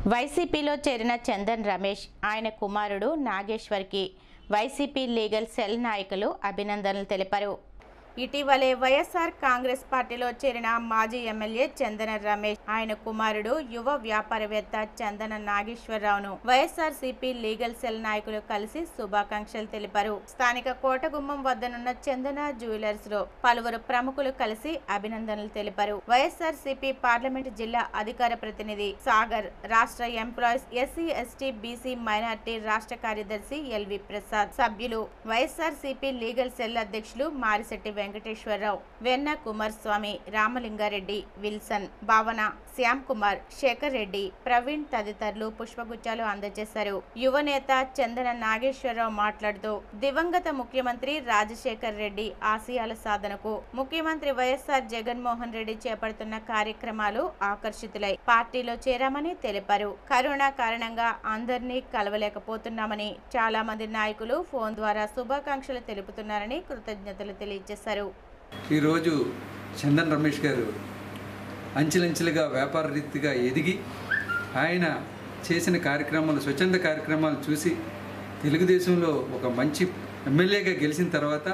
వైసీపీలో చేరిన చందన్ రమేష్ ఆయన కుమారుడు నాగేశ్వర్కి వైసీపీ లీగల్ సెల్ నాయకులు అభినందనలు తెలిపారు ఇటీవలే వైఎస్ఆర్ కాంగ్రెస్ పార్టీలో చేరిన మాజీ ఎమ్మెల్యే చందన రమేష్ ఆయన కుమారుడు యువ వ్యాపారవేత్త చందన నాగేశ్వరరావును వైఎస్ఆర్ సిపి లీగల్ సెల్ నాయకులు కలిసి శుభాకాంక్షలు తెలిపారు స్థానిక కోటగుమ్మం వద్దనున్న చందన జ్యువెలర్స్ లో పలువురు ప్రముఖులు కలిసి అభినందనలు తెలిపారు వైఎస్ఆర్ సిపి పార్లమెంట్ జిల్లా అధికార ప్రతినిధి సాగర్ రాష్ట్ర employees SC ST BC minority రాష్ట్ర కార్యదర్శి ఎల్వి ప్రసాద్ సభ్యులు వైఎస్ఆర్ సిపి లీగల్ సెల్ అధ్యక్షులు మారిశెట్టి వెంకటేశ్వరరావు వెన్న కుమారస్వామి రామలింగారెడ్డి విల్సన్ భావన శ్యామ్ కుమార్ శేఖర్ రెడ్డి ప్రవీణ్ తదితరులు పుష్పగుచ్చాలు అందజేశారు యువనేత చందన నాగేశ్వరరావు మాట్లాడుతూ దివంగత ముఖ్యమంత్రి రాజశేఖర్ రెడ్డి ఆశయాల సాధనకు ముఖ్యమంత్రి వైఎస్ఆర్ జగన్మోహన్ రెడ్డి చేపడుతున్న కార్యక్రమాలు ఆకర్షితులై పార్టీలో చేరామని తెలిపారు కరోనా కారణంగా అందరినీ కలవలేకపోతున్నామని చాలా మంది నాయకులు ఫోన్ ద్వారా శుభాకాంక్షలు తెలుపుతున్నారని కృతజ్ఞతలు తెలియజేశారు ఈరోజు చందన్ రమేష్ గారు అంచెలంచెలుగా వ్యాపార రీతిగా ఎదిగి ఆయన చేసిన కార్యక్రమాలు స్వచ్ఛంద కార్యక్రమాలు చూసి తెలుగుదేశంలో ఒక మంచి ఎమ్మెల్యేగా గెలిచిన తర్వాత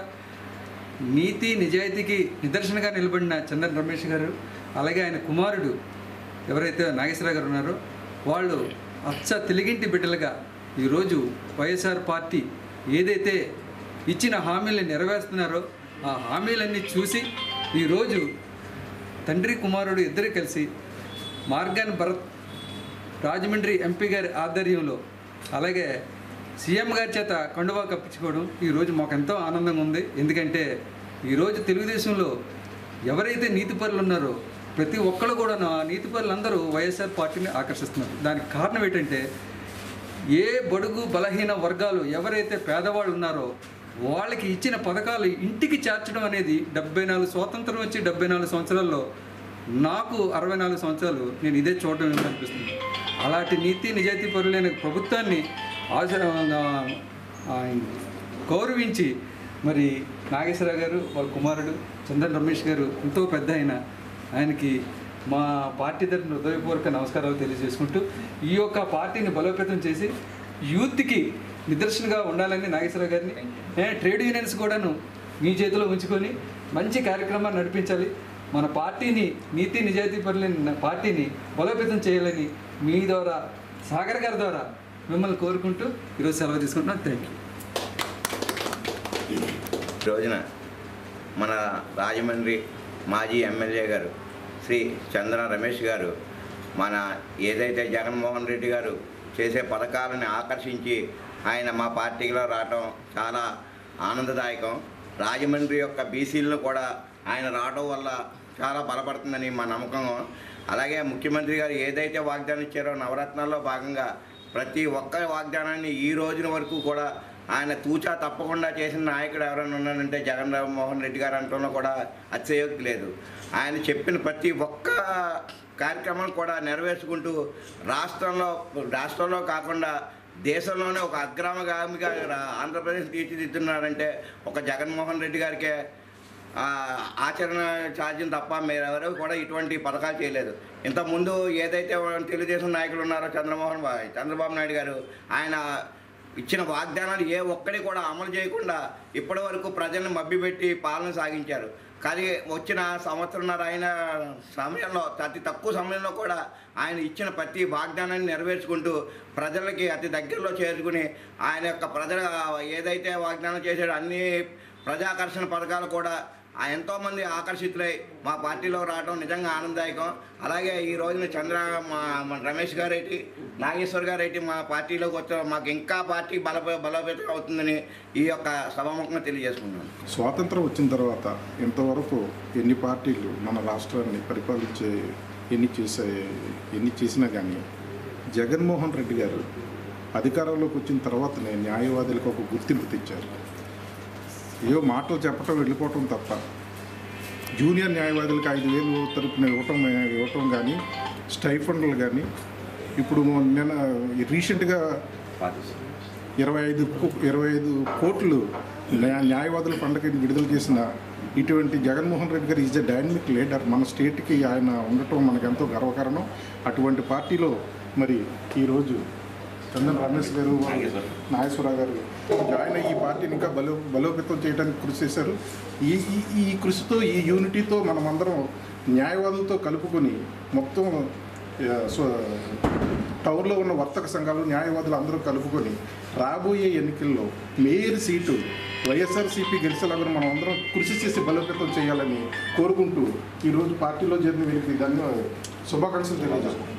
నీతి నిజాయితీకి నిదర్శనగా నిలబడిన చందన్ రమేష్ గారు అలాగే ఆయన కుమారుడు ఎవరైతే నాగేశ్వరరావు గారు ఉన్నారో వాళ్ళు అచ్చ తెలుగింటి బిడ్డలుగా ఈరోజు వైఎస్ఆర్ పార్టీ ఏదైతే ఇచ్చిన హామీలను నెరవేరుస్తున్నారో ఆ హామీలన్నీ చూసి ఈరోజు తండ్రి కుమారుడు ఇద్దరు కలిసి మార్గాన్ భరత్ రాజమండ్రి ఎంపీ గారి ఆధ్వర్యంలో అలాగే సీఎం గారి చేత కండువా కప్పించుకోవడం ఈరోజు మాకు ఎంతో ఆనందంగా ఉంది ఎందుకంటే ఈరోజు తెలుగుదేశంలో ఎవరైతే నీతిపరులు ఉన్నారో ప్రతి ఒక్కరు కూడా ఆ నీతిపరులు అందరూ వైఎస్ఆర్ పార్టీని ఆకర్షిస్తున్నారు దానికి కారణం ఏంటంటే ఏ బడుగు బలహీన వర్గాలు ఎవరైతే పేదవాళ్ళు ఉన్నారో వాళ్ళకి ఇచ్చిన పథకాలు ఇంటికి చేర్చడం అనేది డెబ్బై నాలుగు స్వాతంత్రం వచ్చి డెబ్బై నాలుగు సంవత్సరాల్లో నాకు అరవై నాలుగు సంవత్సరాలు నేను ఇదే చూడడం అనిపిస్తుంది అలాంటి నీతి నిజాయితీ పరులైన ప్రభుత్వాన్ని ఆచర గౌరవించి మరి నాగేశ్వరరావు గారు వాళ్ళ కుమారుడు చందన్ రమేష్ గారు ఎంతో పెద్ద ఆయన ఆయనకి మా పార్టీ తరఫున హృదయపూర్వక నమస్కారాలు తెలియజేసుకుంటూ ఈ యొక్క పార్టీని బలోపేతం చేసి యూత్కి నిదర్శనగా ఉండాలని నాగేశ్వరరావు గారిని ఏ, ట్రేడ్ యూనియన్స్ కూడాను మీ చేతిలో ఉంచుకొని మంచి కార్యక్రమాన్ని నడిపించాలి మన పార్టీని నీతి నిజాయితీ పరులైన పార్టీని బలోపేతం చేయాలని మీ ద్వారా సాగర్ గారి ద్వారా మిమ్మల్ని కోరుకుంటూ ఈరోజు సెలవు తీసుకుంటున్నాను థ్యాంక్ యూ ఈ రోజున మన రాజమండ్రి మాజీ ఎమ్మెల్యే గారు శ్రీ చంద్ర రమేష్ గారు మన ఏదైతే జగన్మోహన్ రెడ్డి గారు చేసే పథకాలను ఆకర్షించి ఆయన మా పార్టీలో రావటం చాలా ఆనందదాయకం రాజమండ్రి యొక్క బీసీలను కూడా ఆయన రావడం వల్ల చాలా బలపడుతుందని మా నమ్మకం అలాగే ముఖ్యమంత్రి గారు ఏదైతే వాగ్దానం ఇచ్చారో నవరత్నాల్లో భాగంగా ప్రతి ఒక్క వాగ్దానాన్ని ఈ రోజున వరకు కూడా ఆయన తూచా తప్పకుండా చేసిన నాయకుడు ఎవరైనా ఉన్నారంటే జగన్ మోహన్ రెడ్డి గారు అంటూనో కూడా అతిశయోక్తి లేదు ఆయన చెప్పిన ప్రతి ఒక్క కార్యక్రమం కూడా నెరవేర్చుకుంటూ రాష్ట్రంలో రాష్ట్రంలో కాకుండా దేశంలోనే ఒక అగ్రామగామిగా రా- ఆంధ్రప్రదేశ్ తీర్చిదిద్దున్నారంటే ఒక జగన్మోహన్ రెడ్డి గారికే ఆ, ఆచరణ ఛార్జీలు తప్ప మీరెవరూ కూడా ఇటువంటి పథకాలు చేయలేదు ఇంతకుముందు ఏదైతే తెలుగుదేశం నాయకులు ఉన్నారో చంద్రమోహన్ బా- చంద్రబాబు నాయుడు గారు ఆయన ఇచ్చిన వాగ్దానాలు ఏ ఒక్కటి కూడా అమలు చేయకుండా ఇప్పటి వరకు ప్రజలను మభ్యపెట్టి పాలన సాగించారు కానీ వచ్చిన సంవత్సరంన్నర అయిన సమయంలో అతి తక్కువ సమయంలో కూడా ఆయన ఇచ్చిన ప్రతి వాగ్దానాన్ని నెరవేర్చుకుంటూ ప్రజలకి అతి దగ్గరలో చేరుకుని ఆయన యొక్క ప్రజల ఏదైతే వాగ్దానం చేశాడో అన్ని ప్రజాకర్షణ పథకాలు కూడా ఆ ఎంతోమంది ఆకర్షితులై మా పార్టీలో రావడం నిజంగా ఆనందదాయకం అలాగే ఈ రోజున చంద్ర మా మన రమేష్ గారైటి నాగేశ్వర్ గారైటి మా పార్టీలోకి వచ్చా మాకు ఇంకా పార్టీ బల బలోపేతం అవుతుందని ఈ యొక్క సభాముఖంగా తెలియజేసుకున్నాను స్వాతంత్రం వచ్చిన తర్వాత ఇంతవరకు ఎన్ని పార్టీలు మన రాష్ట్రాన్ని పరిపాలించే ఎన్ని చేసే ఎన్ని చేసినా కానీ జగన్మోహన్ రెడ్డి గారు అధికారంలోకి వచ్చిన తర్వాతనే న్యాయవాదులకు ఒక గుర్తింపు తెచ్చారు ఏవో మాటలు చెప్పటం వెళ్ళిపోవటం తప్ప జూనియర్ న్యాయవాదులకు ఐదు వేలు తరపున ఇవ్వటం ఇవ్వటం కానీ స్టైఫండ్లు కానీ ఇప్పుడు నిన్న రీసెంట్గా ఇరవై ఐదు కో- ఇరవై ఐదు కోట్లు న్యా- న్యాయవాదుల పండుగ విడుదల చేసిన ఇటువంటి జగన్మోహన్ రెడ్డి గారు ఈజ్ ఎ డైనమిక్ లీడర్ మన స్టేట్కి ఆయన ఉండటం మనకు ఎంతో గర్వకారణం అటువంటి పార్టీలో మరి ఈరోజు చందన రమేష్ గారు నాగేశ్వరరావు గారు జాయిన్ అయ్యి ఈ పార్టీని ఇంకా బలో బలోపేతం చేయడానికి కృషి చేశారు ఈ ఈ- ఈ కృషితో ఈ యూనిటీతో మనమందరం న్యాయవాదులతో కలుపుకొని మొత్తం ఆ, స్వ- టౌన్లో ఉన్న వర్తక సంఘాలు న్యాయవాదులు అందరూ కలుపుకొని రాబోయే ఎన్నికల్లో మేయర్ సీటు వైఎస్ఆర్సీపీ గెలిచేలాగా మనం అందరం కృషి చేసి బలోపేతం చేయాలని కోరుకుంటూ ఈరోజు పార్టీలో చేరిన వీరికి ధన్య శుభాకాంక్షలు తెలియజేస్తాం